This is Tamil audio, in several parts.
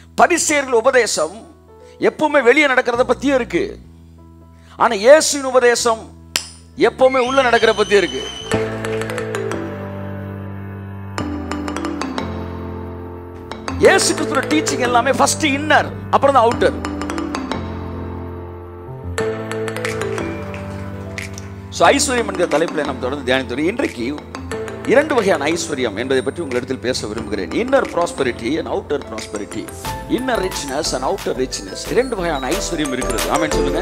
பரிசேர்கள் உபதேசம் எப்பவுமே வெளியே நடக்கிறத பத்தியும் இருக்கு ஆனா இயேசுவின் உபதேசம் எப்பவுமே உள்ள நடக்கிற பத்தியும் இருக்கு இயேசு கிறிஸ்துவோட டீச்சிங் எல்லாமே ஃபர்ஸ்ட் இன்னர் அப்புறம் தான் அவுட்டர் ஸோ ஐஸ்வர்யம் என்கிற தலைப்பில் நாம் தொடர்ந்து தியானித்தோம் இன்றைக்கு இரண்டு வகையான ஐஸ்வர்யம் என்பதை பற்றி உங்களிடத்தில் பேச விரும்புகிறேன் inner prosperity and outer prosperity inner richness and outer richness இரண்டு வகையான ஐஸ்வர்யம் இருக்கிறது ஆமென் சொல்லுங்க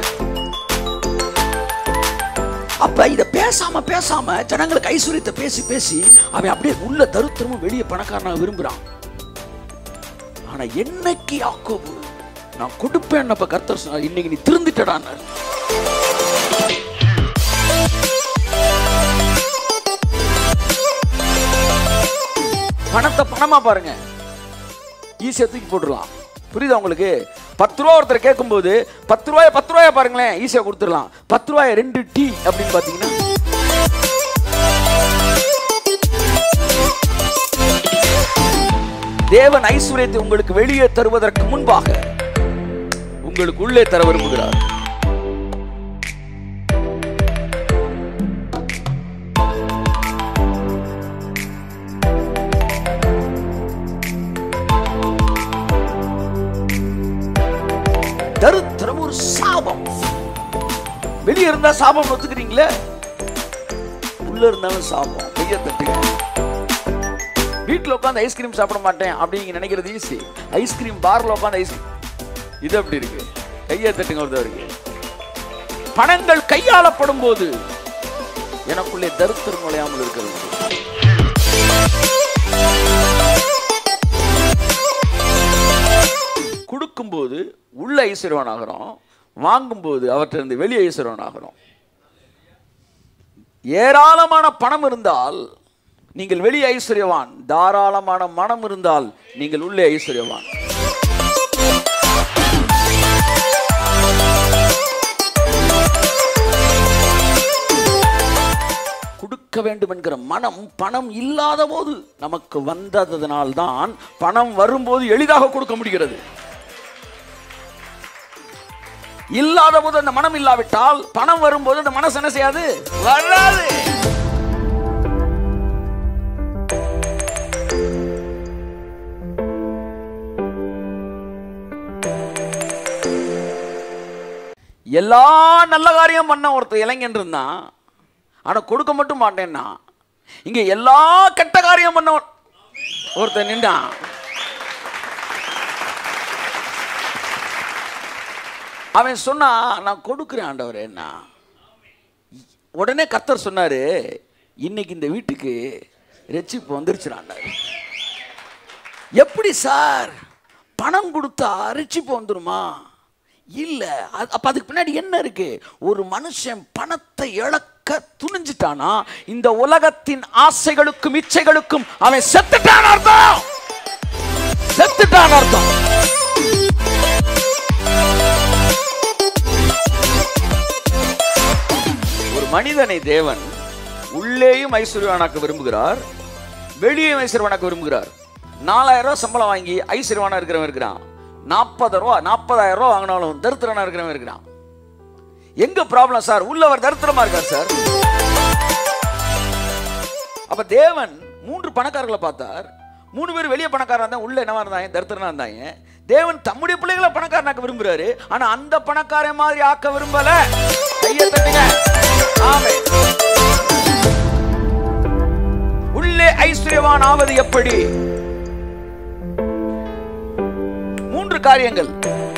அப்ப இத பேசாம பேசாம ஜனங்களுக்கு ஐஸ்வர்யத்தை பேசி பேசி அவன் அப்படியே உள்ள தருத்திரமும் வெளியே பணக்காரனாக விரும்புறான் ஆனா என்னைக்கு யாக்கோபு நான் கொடுப்பேன் அப்ப கர்த்தர் சொன்னார் இன்னைக்கு நீ திருந்திட்டடான்னார் பணத்தை பணமா பாருங்க ஈஸியா தூக்கி போட்டுடலாம் புரியுதா உங்களுக்கு பத்து ரூபா ஒருத்தர் கேட்கும்போது பத்து ரூபாய பத்து ரூபாய பாருங்களேன் ஈஸியா கொடுத்துடலாம் பத்து ரூபாய ரெண்டு டீ அப்படின்னு பாத்தீங்கன்னா தேவன் ஐஸ்வர்யத்தை உங்களுக்கு வெளியே தருவதற்கு முன்பாக உங்களுக்கு உள்ளே தர விரும்புகிறார் தருத்திரம் ஒரு சாபம் வெளியே இருந்தா சாபம் ஒத்துக்கிறீங்களே உள்ள இருந்தாலும் சாபம் கையை தட்டுங்க வீட்டில் உட்காந்து ஐஸ்கிரீம் சாப்பிட மாட்டேன் அப்படின்னு நீங்க நினைக்கிறது ஈஸி ஐஸ்கிரீம் பார்ல உட்காந்து ஐஸ்கிரீம் இது அப்படி இருக்கு கையை தட்டுங்க ஒருத்தவருக்கு பணங்கள் கையாளப்படும் போது எனக்குள்ளே தருத்திரம் நுழையாமல் இருக்கிறது கொடுக்கும்போது உள்ள ஐஸ்வர்யவன் ஆகிறோம் வாங்கும்போது அவற்றிலிருந்து வெளியே ஐஸ்வர்யவன் ஆகிறோம் ஏராளமான பணம் இருந்தால் நீங்கள் வெளியே ஐஸ்வர்யவான் தாராளமான மனம் இருந்தால் நீங்கள் உள்ளே ஐஸ்வர்யவான் கொடுக்க வேண்டும் என்கிற மனம் பணம் இல்லாத போது நமக்கு வந்ததனால்தான் பணம் வரும்போது எளிதாக கொடுக்க முடிகிறது இல்லாத போது அந்த மனம் இல்லாவிட்டால் பணம் வரும்போது அந்த மனசு என்ன செய்யாது வராது எல்லா நல்ல காரியம் பண்ண ஒருத்தர் இளைஞன் இருந்தான் ஆனா கொடுக்க மட்டும் மாட்டேன்னா இங்க எல்லா கெட்ட காரியம் பண்ண ஒரு- ஒருத்தன் நின்றான் அவன் சொன்னா நான் கொடுக்குறேன் ஆண்டவர் என்ன உடனே கர்த்தர் சொன்னாரு இன்னைக்கு இந்த வீட்டுக்கு ரெச்சிப்பு வந்துருச்சுடாண்டாரு எப்படி சார் பணம் கொடுத்தா ரெச்சிப்பு வந்துருமா இல்ல அது- அப்ப அதுக்கு பின்னாடி என்ன இருக்கு ஒரு மனுஷன் பணத்தை இழக்க துணிஞ்சிட்டானா இந்த உலகத்தின் ஆசைகளுக்கும் இச்சைகளுக்கும் அவன் செத்துட்டான் அர்த்தம் செத்துட்டான் அர்த்தம் ஒரு மனிதனை தேவன் உள்ளேயும் ஐஸ்வர்யவானாக்க விரும்புகிறார் வெளியேயும் ஐஸ்வர்யவானாக்க விரும்புகிறார் நாலாயிரம் ரூபாய் சம்பளம் வாங்கி ஐஸ்வர்யவானா இருக்கிறவன் இருக்கிறான் நாற்பது ரூபா நாற்பதாயிரம் ரூபா வாங்கினாலும் தரித்திரனா இருக்கிறவன் இருக்கிறான் எங்க ப்ராப்ளம் சார் உள்ளவர் தரித்திரமா இருக்கார் சார் அப்ப தேவன் மூன்று பணக்காரர்களை பார்த்தார் மூணு பேர் வெளியே பணக்காரா இருந்தா உள்ள என்னவா இருந்தாங்க தரித்திரனா இருந்தாங்க தேவன் தம்முடைய பிள்ளைகளை பணக்காரனாக்க விரும்புறாரு ஆனா அந்த பணக்காரன் மாதிரி ஆக்க விரும்பல கையை தட்டுங்க ஆமென். உள்ளே ஐஸ்வர்யவான் ஆவது எப்படி மூன்று காரியங்கள்